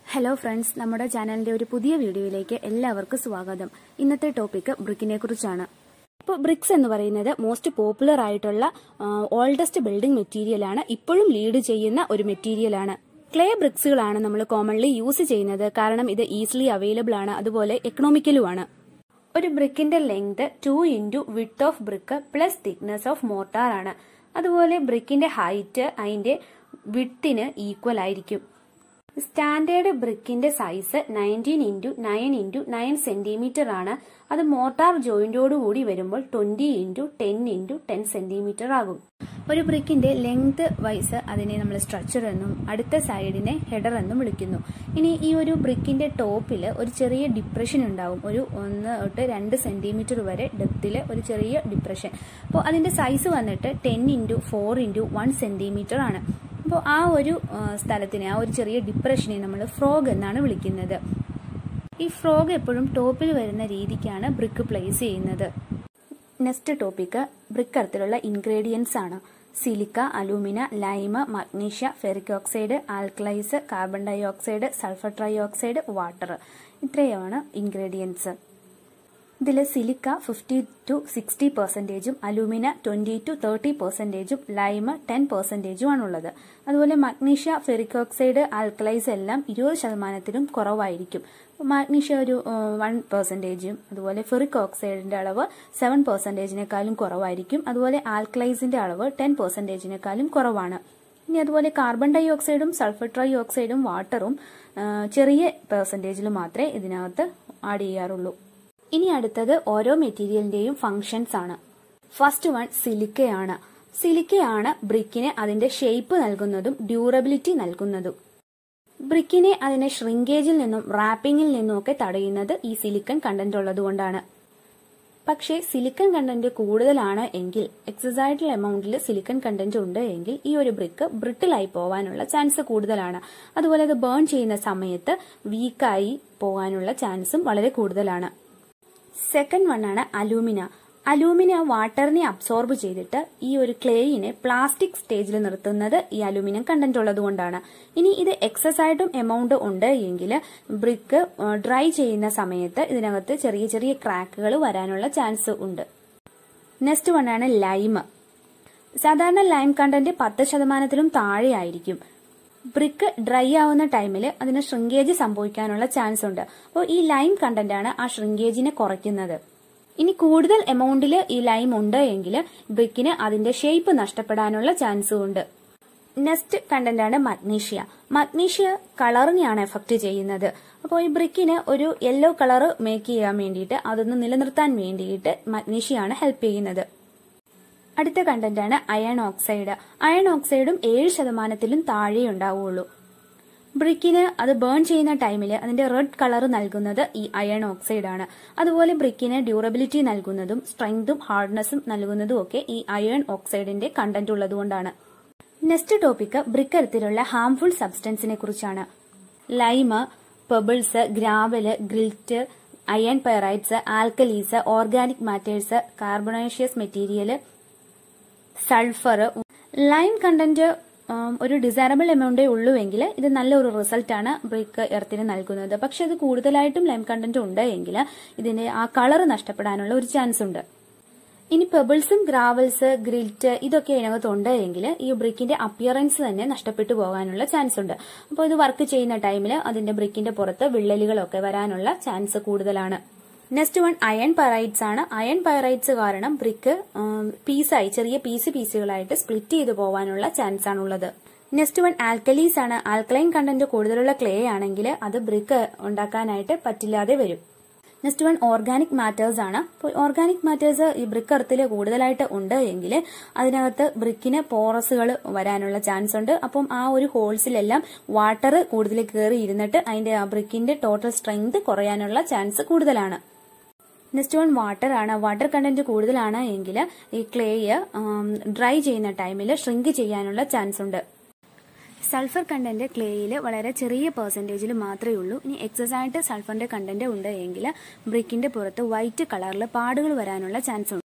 hello friends നമ്മുടെ ചാനലിന്റെ ഒരു പുതിയ വീഡിയോയിലേക്ക് എല്ലാവർക്കും സ്വാഗതം ഇന്നത്തെ ടോപ്പിക് ബ്രിക്കിനെ കുറിച്ചാണ് ഇപ്പോൾ ബ്രിക്സ് എന്ന് പറയുന്നത് മോസ്റ്റ് പോപ്പുലർ ആയിട്ടുള്ള ഓൾഡസ്റ്റ് ബിൽഡിംഗ് മെറ്റീരിയൽ ആണ് ഇപ്പോഴും ലീഡ് ചെയ്യുന്ന ഒരു മെറ്റീരിയൽ ആണ് ക്ലേ ബ്രിക്സുകളാണ് നമ്മൾ കോമൺലി യൂസ് ചെയ്യുന്നത് കാരണം ഇത് ഈസിലി അവൈലബിൾ ആണ് അതുപോലെ എക്കണോമിക്കലുമാണ് ഒരു ബ്രിക്കിന്റെ length two into width of brick plus thickness of mortar ആണ് അതുപോലെ ബ്രിക്കിന്റെ ഹൈറ്റ് അതിന്റെ വിട്ടിന് ഈക്വൽ ആയിരിക്കും സ്റ്റാൻഡേർഡ് ബ്രിക്കിന്റെ size nineteen into nine into nine centimetre ആണ് അത് മോട്ടാർ ജോയിന്റോട് കൂടി വരുമ്പോൾ twenty into ten into ten centimetre ആകും ഒരു ബ്രിക്കിന്റെ ലെങ്ത് വൈസ് അതിനെ നമ്മൾ സ്ട്രക്ചർ എന്നും അടുത്ത സൈഡിനെ ഹെഡർ എന്നും വിളിക്കുന്നു ഇനി ഈ ഒരു ബ്രിക്കിന്റെ ടോപ്പിൽ ഒരു ചെറിയ ഡിപ്രഷൻ ഉണ്ടാവും ഒരു ഒന്ന് തൊട്ട് രണ്ട് സെന്റിമീറ്റർ വരെ ഡെപ്തിൽ ഒരു ചെറിയ ഡിപ്രഷൻ അപ്പോൾ അതിന്റെ സൈസ് വന്നിട്ട് ten into four into one centimetre ആണ് അപ്പോൾ ആ ഒരു സ്ഥലത്തിനെ ആ ഒരു ചെറിയ ഡിപ്രഷനെ നമ്മൾ ഫ്രോഗ് എന്നാണ് വിളിക്കുന്നത് ഈ ഫ്രോഗ് എപ്പോഴും ടോപ്പിൽ വരുന്ന രീതിക്കാണ് ബ്രിക്ക് പ്ലേസ് ചെയ്യുന്നത് നെക്സ്റ്റ് ടോപ്പിക്ക് ബ്രിക്ക് തരത്തിലുള്ള ഇൻഗ്രീഡിയൻസ് ആണ് silica alumina lime magnesia ferric oxide alkalis carbon dioxide sulphur trioxide water ഇത്രയുമാണ് ഇൻഗ്രീഡിയൻസ് ഇതിൽ സിലിക്ക ഫിഫ്റ്റി ടു സിക്സ്റ്റി പെർസെൻറ്റേജും അലൂമിന ട്വൻറ്റി ടു തേർട്ടി പെർസെൻറ്റേജും ലൈമ് ടെൻ പെർസെൻറ്റേജും ആണുള്ളത് അതുപോലെ മഗ്നീഷ്യ ഫെറിക് ഓക്സൈഡ് ആൽക്കലൈസ് എല്ലാം ഇരുപത് ശതമാനത്തിലും കുറവായിരിക്കും മാഗ്നീഷ്യ ഒരു വൺ പെർസെൻറ്റേജും അതുപോലെ ഫെറിക് ഓക്സൈഡിന്റെ അളവ് സെവൻ പെർസെൻറ്റേജിനേക്കാളും കുറവായിരിക്കും അതുപോലെ ആൽക്കലൈസിന്റെ അളവ് ടെൻ പെർസെൻറ്റേജിനേക്കാളും കുറവാണ് ഇനി അതുപോലെ കാർബൺ ഡൈ ഓക്സൈഡും സൾഫർ ട്രൈ ഓക്സൈഡും വാട്ടറും ചെറിയ പെർസെൻറ്റേജിൽ മാത്രമേ ഇതിനകത്ത് ആഡ് ചെയ്യാറുള്ളൂ ഇനി അടുത്തത് ഓരോ മെറ്റീരിയലിന്റെയും ഫങ്ഷൻസ് ആണ് ഫസ്റ്റ് വൺ സിലിക്കയാണ് സിലിക്കയാണ് ബ്രിക്കിന് അതിന്റെ ഷേപ്പ് നൽകുന്നതും ഡ്യൂറബിലിറ്റി നൽകുന്നതും ബ്രിക്കിനെ അതിന്റെ ഷ്രിങ്കേജിൽ നിന്നും റാപ്പിംഗിൽ നിന്നും ഒക്കെ തടയുന്നത് ഈ സിലിക്കൺ കണ്ടന്റ് ഉള്ളതുകൊണ്ടാണ് പക്ഷേ സിലിക്കൺ കണ്ടന്റ് കൂടുതലാണ് എങ്കിൽ എക്സസൈഡൽ എമൗണ്ടിൽ സിലിക്കൺ കണ്ടന്റ് ഉണ്ട് എങ്കിൽ ഈ ഒരു ബ്രിക്ക് ബ്രിട്ടിലായി പോകാനുള്ള ചാൻസ് കൂടുതലാണ് അതുപോലെ അത് ബേൺ ചെയ്യുന്ന സമയത്ത് വീക്കായി പോകാനുള്ള ചാൻസും വളരെ കൂടുതലാണ് സെക്കൻഡ് വൺ ആണ് അലൂമിന അലൂമിന വാട്ടറിനെ അബ്സോർബ് ചെയ്തിട്ട് ഈ ഒരു ക്ലേയിനെ പ്ലാസ്റ്റിക് സ്റ്റേജിൽ നിർത്തുന്നത് ഈ അലൂമിനിയം കണ്ടന്റ് ഉള്ളത് കൊണ്ടാണ് ഇനി ഇത് എക്സസ് ആയിട്ടും എമൗണ്ട് ഉണ്ട് എങ്കിൽ ബ്രിക്ക് ഡ്രൈ ചെയ്യുന്ന സമയത്ത് ഇതിനകത്ത് ചെറിയ ചെറിയ ക്രാക്കുകൾ വരാനുള്ള ചാൻസ് ഉണ്ട് നെക്സ്റ്റ് വൺ ആണ് ലൈം സാധാരണ ലൈം കണ്ടന്റ് പത്ത് ശതമാനത്തിലും താഴെ ആയിരിക്കും ബ്രിക്ക് ഡ്രൈ ആവുന്ന ടൈമിൽ അതിന് ഷ്രിങ്കേജ് സംഭവിക്കാനുള്ള ചാൻസ് ഉണ്ട് അപ്പോൾ ഈ ലൈം കണ്ടന്റ് ആണ് ആ ഷ്രിങ്കേജിനെ കുറയ്ക്കുന്നത് ഇനി കൂടുതൽ എമൗണ്ടിൽ ഈ ലൈം ഉണ്ട് എങ്കിൽ ബ്രിക്കിന് അതിന്റെ ഷേപ്പ് നഷ്ടപ്പെടാനുള്ള ചാൻസും ഉണ്ട് നെക്സ്റ്റ് കണ്ടന്റ് ആണ് മഗ്നീഷ്യ മഗ്നീഷ്യ കളറിനെയാണ് എഫക്ട് ചെയ്യുന്നത് അപ്പോൾ ഈ ബ്രിക്കിന് ഒരു യെല്ലോ കളർ മേക്ക് ചെയ്യാൻ വേണ്ടിയിട്ട് അതൊന്ന് നിലനിർത്താൻ വേണ്ടിയിട്ട് മഗ്നീഷ്യയാണ് ഹെൽപ്പ് ചെയ്യുന്നത് അടുത്ത കണ്ടന്റ് ആണ് അയൺ ഓക്സൈഡ് അയൺ ഓക്സൈഡും ഏഴ് ശതമാനത്തിലും താഴെ ഉണ്ടാവുള്ളൂ ബ്രിക്കിന് അത് ബേൺ ചെയ്യുന്ന ടൈമിൽ അതിന്റെ റെഡ് കളർ നൽകുന്നത് ഈ അയൺ ഓക്സൈഡ് ആണ് അതുപോലെ ബ്രിക്കിന് ഡ്യൂറബിലിറ്റി നൽകുന്നതും സ്ട്രെങ്തും ഹാർഡ്നെസ്സും നൽകുന്നതും ഒക്കെ ഈ അയൺ ഓക്സൈഡിന്റെ കണ്ടന്റ് ഉള്ളതുകൊണ്ടാണ് നെക്സ്റ്റ് ടോപ്പിക് ബ്രിക്ക് തരത്തിലുള്ള ഹാംഫുൾ സബ്സ്റ്റൻസിനെ കുറിച്ചാണ് lime pebbles gravel grit iron pyrites alkalis organic matters carbonaceous material sulphur lime content ഒരു ഡിസൈറബിൾ എമൗണ്ടേ ഉള്ളൂവെങ്കിൽ ഇത് നല്ലൊരു റിസൾട്ടാണ് ബ്രിക്ക് എർത്തിന് നൽകുന്നത് പക്ഷെ അത് കൂടുതലായിട്ടും ലൈം കണ്ടന്റ് ഉണ്ട് എങ്കിൽ ഇതിന്റെ ആ കളർ നഷ്ടപ്പെടാനുള്ള ഒരു ചാൻസ് ഉണ്ട് ഇനി പെബിൾസും ഗ്രാവൽസ് ഗ്രിൽറ്റ് ഇതൊക്കെ ഇതിനകത്ത് ഉണ്ട് എങ്കിൽ ഈ ബ്രിക്കിന്റെ അപ്പിയറൻസ് തന്നെ നഷ്ടപ്പെട്ടു പോകാനുള്ള ചാൻസ് ഉണ്ട് അപ്പോൾ ഇത് വർക്ക് ചെയ്യുന്ന ടൈമിൽ അതിന്റെ ബ്രിക്കിന്റെ പുറത്ത് വിള്ളലുകളൊക്കെ വരാനുള്ള ചാൻസ് കൂടുതലാണ് നെക്സ്റ്റ് വൺ അയൺ പൈറൈറ്റ്സ് ആണ് അയൺ പൈറൈറ്റ്സ് കാരണം ബ്രിക്ക് പീസായി ചെറിയ പീസ് പീസുകളായിട്ട് സ്പ്ലിറ്റ് ചെയ്തു പോകാനുള്ള ചാൻസ് ആണുള്ളത് നെക്സ്റ്റ് വൺ ആൽക്കലീസ് ആണ് ആൽക്കലൈൻ കണ്ടന്റ് കൂടുതലുള്ള ക്ലേ ആണെങ്കിൽ അത് ബ്രിക്ക് ഉണ്ടാക്കാനായിട്ട് പറ്റില്ലാതെ വരും നെക്സ്റ്റ് വൺ ഓർഗാനിക് മാറ്റേഴ്സ് ആണ് അപ്പോൾ ഓർഗാനിക് മാറ്റേഴ്സ് ഈ ബ്രിക്ക് എർത്തിൽ കൂടുതലായിട്ട് ഉണ്ട് എങ്കിൽ അതിനകത്ത് ബ്രിക്കിന് പോറസുകൾ വരാനുള്ള ചാൻസ് ഉണ്ട് അപ്പം ആ ഒരു ഹോൾസിലെല്ലാം വാട്ടർ കൂടുതൽ കയറി ഇരുന്നിട്ട് അതിന്റെ ആ ബ്രിക്കിന്റെ ടോട്ടൽ സ്ട്രെങ്ത് കുറയാനുള്ള ചാൻസ് കൂടുതലാണ് നെക്സ്റ്റ് വൺ വാട്ടർ ആണ് വാട്ടർ കണ്ടന്റ് കൂടുതലാണ് എങ്കിൽ ഈ ക്ലേ ഡ്രൈ ചെയ്യുന്ന ടൈമിൽ ഷ്രിങ്ക് ചെയ്യാനുള്ള ചാൻസ് ഉണ്ട് സൾഫർ കണ്ടന്റ് ക്ലേയിൽ വളരെ ചെറിയ പെർസെൻറ്റേജിൽ മാത്രമേ ഉള്ളൂ ഇനി എക്സസ് ആയിട്ട് സൾഫറിന്റെ കണ്ടന്റ് ഉണ്ട് എങ്കിൽ ബ്രിക്കിന്റെ പുറത്ത് വൈറ്റ് കളറിൽ പാടുകൾ വരാനുള്ള ചാൻസ് ഉണ്ട്